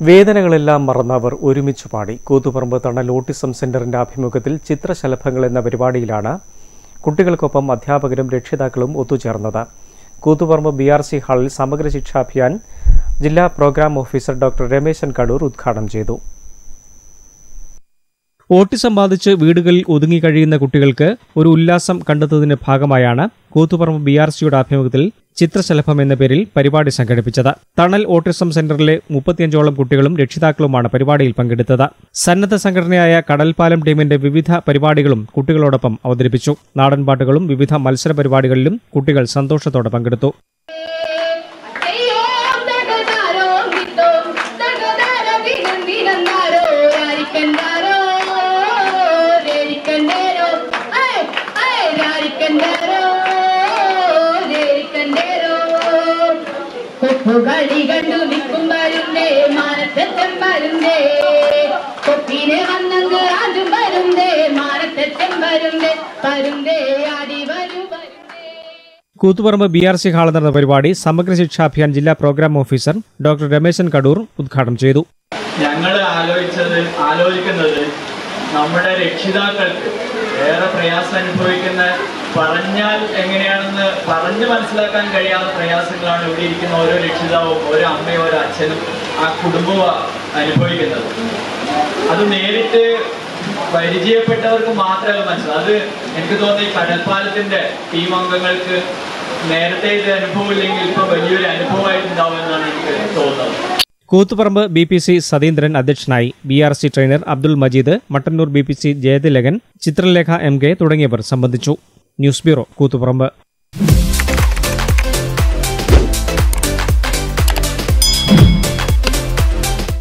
വേദനകളെല്ലാം മറന്നവർ ഒരുമിച്ചു പാടി കൂത്തുപറമ്പ് തണൽ ഓട്ടിസം സെന്ററിന്റെ ആഭിമുഖ്യത്തിൽ ചിത്രശലഭങ്ങൾ എന്ന പരിപാടിയിലാണ് കുട്ടികൾക്കൊപ്പം അധ്യാപകരും രക്ഷിതാക്കളും ഒത്തുചേർന്നത് കൂത്തുപറമ്പ് ബി ആർ സി ഹാളിൽ സമഗ്ര ശിക്ഷാഭിയാൻ ജില്ലാ programme officer doctor Rameshan Kadoor ഉദ്ഘാടനം ചെയ്തു ഓട്ടിസം ബാധിച്ച് വീടുകളിൽ ഒതുങ്ങിക്കഴിയുന്ന കുട്ടികൾക്ക് ഒരു ഉല്ലാസം കണ്ടെത്തുന്നതിന്റെ ഭാഗമായാണ് കൂത്തുപറമ്പ് ബി ആർ സിയുടെ ആഭിമുഖ്യത്തിൽ ചിത്രശലഭം എന്ന പേരിൽ പരിപാടി സംഘടിപ്പിച്ചത് തണൽ ഓട്ടിസം സെന്ററിലെ മുപ്പത്തിയഞ്ചോളം കുട്ടികളും രക്ഷിതാക്കളുമാണ് പരിപാടിയിൽ പങ്കെടുത്തത് സന്നദ്ധ സംഘടനയായ കടൽപ്പാലം ടീമിന്റെ വിവിധ പരിപാടികളും കുട്ടികളോടൊപ്പം അവതരിപ്പിച്ചു നാടൻപാട്ടുകളും വിവിധ മത്സര പരിപാടികളിലും കുട്ടികൾ സന്തോഷത്തോടെ പങ്കെടുത്തു അയ്യോ തകതാരോ കിട്ടോ തകതാര ദിനം ദിനം താരോ രാരിക്കണ്ടാരോ രേരിക്കണ്ടേരോ ഐ ഐ രാരിക്കണ്ടാരോ രേരിക്കണ്ടേരോ കൊപ്പുകളി കണ്ടു നിൽക്കും വരുന്നേ മാനത്തെത്തം വരുന്നേ കൊപ്പിനെ വന്നത് അതും വരുന്നേ മാനത്തെത്തം വരുന്നേ വരുന്നേ ആടി വരൂ വരുന്നേ കൂത്തുപറമ്പ് ബി ആർ സി ഹാളിൽ നടന്ന പരിപാടി സമഗ്ര ശിക്ഷാഭിയാൻ ജില്ലാ programme officer doctor Rameshan Kadoor ഉദ്ഘാടനം ചെയ്തു ഞങ്ങൾ ആലോചിച്ചത് ആലോചിക്കുന്നത് നമ്മുടെ രക്ഷിതാക്കൾക്ക് ഏറെ പ്രയാസം അനുഭവിക്കുന്ന പറഞ്ഞാൽ എങ്ങനെയാണെന്ന് പറഞ്ഞു മനസ്സിലാക്കാൻ കഴിയാത്ത പ്രയാസങ്ങളാണ് ഇവിടെ ഇരിക്കുന്ന ഓരോ രക്ഷിതാവും ഓരോ അമ്മയും ഓരോ അച്ഛനും ആ കുടുംബവും അനുഭവിക്കുന്നത് അത് നേരിട്ട് പരിചയപ്പെട്ടവർക്ക് മാത്രമേ അത് മനസ്സിലാവും അത് എനിക്ക് തോന്നുന്നു ഈ കടൽപ്പാലത്തിന്റെ ടീം അംഗങ്ങൾക്ക് നേരത്തെ ഇത് അനുഭവം ഇല്ലെങ്കിൽ ഇപ്പൊ വലിയൊരു അനുഭവമായിട്ടുണ്ടാവും എന്നാണ് എനിക്ക് തോന്നുന്നത് Koothuparamba B P C Satheendran അധ്യക്ഷനായി B R C trainer Abdul Majeed Mattannur B P C Jayathilakan Chithralekha M K തുടങ്ങിയവർ സംബന്ധിച്ചു ന്യൂസ് ബ്യൂറോ കൂത്തുപറമ്പ്